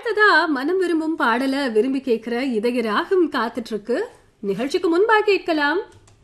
அடுத்ததா மனம் விரும்பும் பாடல விரும்பி கேட்கிற இதய ராகம் காத்துட்டு இருக்கு நிகழ்ச்சிக்கு முன்பா கேட்கலாம்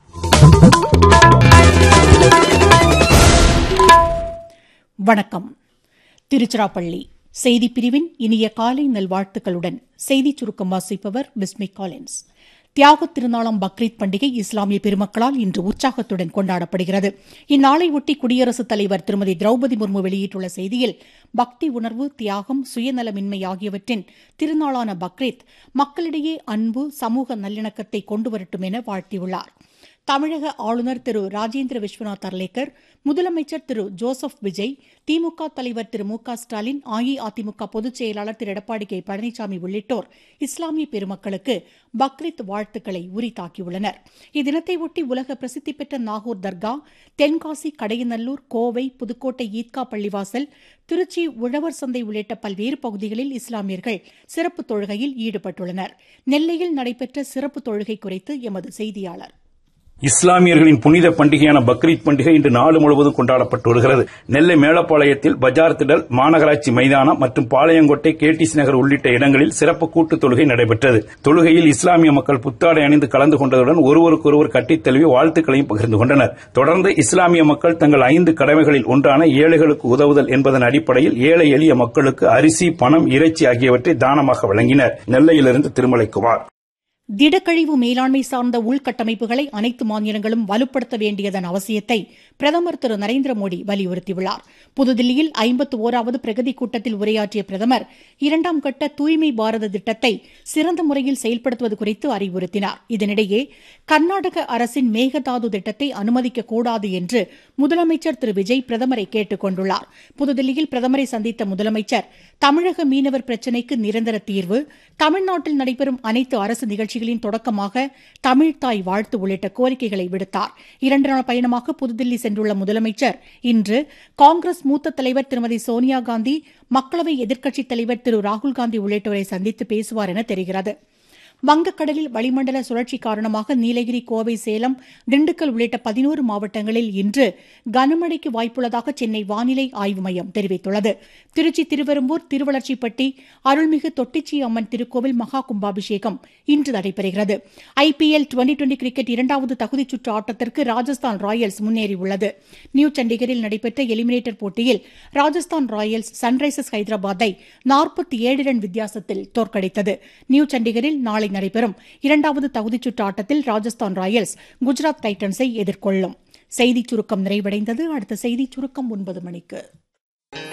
வணக்கம் திருச்சிராப்பள்ளி செய்திப் பிரிவின் இனிய காலை நல்வாழ்த்துக்களுடன் செய்திச் சுருக்கம் வாசிப்பவர் பிஸ்மி காலின்ஸ் தியாகத் திருநாளாம் பக்ரீத் பண்டிகை இஸ்லாமிய பெருமக்களால் இன்று உற்சாகத்துடன் கொண்டாடப்படுகிறது இந்நாளையொட்டி குடியரசுத் தலைவர் திருமதி திரௌபதி முர்மு வெளியிட்டுள்ள செய்தியில் பக்தி உணர்வு தியாகம் சுயநலமின்மை ஆகியவற்றின் திருநாளான பக்ரீத் மக்களிடையே அன்பு சமூக நல்லிணக்கத்தை கொண்டு வரட்டும் என வாழ்த்தியுள்ளார் தமிழக ஆளுநர் திரு ராஜேந்திர விஸ்வநாத் அர்லேக்கர் முதலமைச்சர் திரு ஜோசப் விஜய் திமுக தலைவர் திரு மு க ஸ்டாலின் அஇஅதிமுக பொதுச் செயலாளர் திரு எடப்பாடி கே பழனிசாமி உள்ளிட்டோர் இஸ்லாமிய பெருமக்களுக்கு பக்ரீத் வாழ்த்துக்களை உரித்தாக்கியுள்ளனர் இத்தினத்தை ஒட்டி உலக பிரசித்தி பெற்ற நாகூர் தர்கா தென்காசி கடையநல்லூர் கோவை புதுக்கோட்டை ஈத்கா பள்ளிவாசல் திருச்சி உழவர் சந்தை உள்ளிட்ட பல்வேறு பகுதிகளில் இஸ்லாமியர்கள் சிறப்பு தொழுகையில் ஈடுபட்டுள்ளனர் நெல்லையில் நடைபெற்ற சிறப்பு தொழுகை குறித்து எமது செய்தியாளர் இஸ்லாமியர்களின் புனித பண்டிகையான பக்ரீத் பண்டிகை இன்று நாடு முழுவதும் கொண்டாடப்பட்டு வருகிறது நெல்லை மேலப்பாளையத்தில் பஜார் திடல் மாநகராட்சி மைதானம் மற்றும் பாளையங்கோட்டை கேடிசி நகர் உள்ளிட்ட இடங்களில் சிறப்பு கூட்டு தொழுகை நடைபெற்றது தொழுகையில் இஸ்லாமிய மக்கள் புத்தாடை அணிந்து கலந்து கொண்டதுடன் ஒருவருக்கொருவர் கட்டித் தழுவி வாழ்த்துக்களையும் பகிர்ந்து கொண்டனர் தொடர்ந்து இஸ்லாமிய மக்கள் தங்கள் ஐந்து கடமைகளில் ஒன்றான ஏழைகளுக்கு உதவுதல் என்பதன் அடிப்படையில் ஏழை எளிய மக்களுக்கு அரிசி பணம் இறைச்சி ஆகியவற்றை தானமாக வழங்கினர் நெல்லையிலிருந்து திருமலைக்குமார் திடக்கழிவு மேலாண்மை சார்ந்த உள்கட்டமைப்புகளை அனைத்து மாநிலங்களும் வலுப்படுத்த வேண்டியதன் அவசியத்தை பிரதமர் திரு நரேந்திர மோடி வலியுறுத்தியுள்ளார் புதுதில்லியில் ஐம்பத்து ஓராவது பிரகதி கூட்டத்தில் உரையாற்றிய பிரதமர் இரண்டாம் கட்ட தூய்மை பாரத திட்டத்தை சிறந்த முறையில் செயல்படுத்துவது குறித்து அறிவுறுத்தினார் இதனிடையே கர்நாடக அரசின் மேகதாது திட்டத்தை அனுமதிக்கக்கூடாது என்று முதலமைச்சர் திரு விஜய் பிரதமரை கேட்டுக் கொண்டுள்ளார் புதுதில்லியில் பிரதமரை சந்தித்த முதலமைச்சர் தமிழக மீனவர் பிரச்சினைக்கு நிரந்தர தீர்வு தமிழ்நாட்டில் நடைபெறும் அனைத்து அரசு நிகழ்ச்சிகளின் தொடக்கமாக தமிழ்தாய் வாழ்த்து உள்ளிட்ட கோரிக்கைகளை விடுத்தார் இரண்டு நாள் பயணமாக புதுதில்லி சென்றுள்ள முதலமைச்சர் இன்று காங்கிரஸ் மூத்த தலைவர் திருமதி சோனியா காந்தி மக்களவை எதிர்க்கட்சித் தலைவர் திரு ராகுல்காந்தி உள்ளிட்டோரை சந்தித்து பேசுவார் என தெரிகிறது வங்கக்கடலில் வளிமண்டல சுழற்சி காரணமாக நீலகிரி கோவை சேலம் திண்டுக்கல் உள்ளிட்ட பதினோரு மாவட்டங்களில் இன்று கனமழைக்கு வாய்ப்புள்ளதாக சென்னை வானிலை ஆய்வு மையம் தெரிவித்துள்ளது திருச்சி திருவெரும்பூர் திருவளர்ச்சிப்பட்டி அருள்மிகு தொட்டிச்சி அம்மன் திருக்கோவில் மகா கும்பாபிஷேகம் இன்று நடைபெறுகிறது ஐபிஎல் டுவெண்டி டுவெண்டி கிரிக்கெட் இரண்டாவது தகுதிச் சுற்று ஆட்டத்திற்கு ராஜஸ்தான் ராயல்ஸ் முன்னேறியுள்ளது நியூ சண்டிகரில் நடைபெற்ற எலிமினேட்டர் போட்டியில் ராஜஸ்தான் ராயல்ஸ் சன்ரைசர்ஸ் ஹைதராபாத்தை நாற்பத்தி ஏழு ரன் வித்தியாசத்தில் தோற்கடித்தது நியூ சண்டிகரில் நாளை நடைபெறும் இரண்டாவது தகுதிச் சுற்று ஆட்டத்தில் ராஜஸ்தான் ராயல்ஸ் குஜராத் டைட்டன்ஸை எதிர்கொள்ளும் செய்திச் சுருக்கம் நிறைவடைந்தது அடுத்த செய்திச் சுருக்கம் ஒன்பது மணிக்கு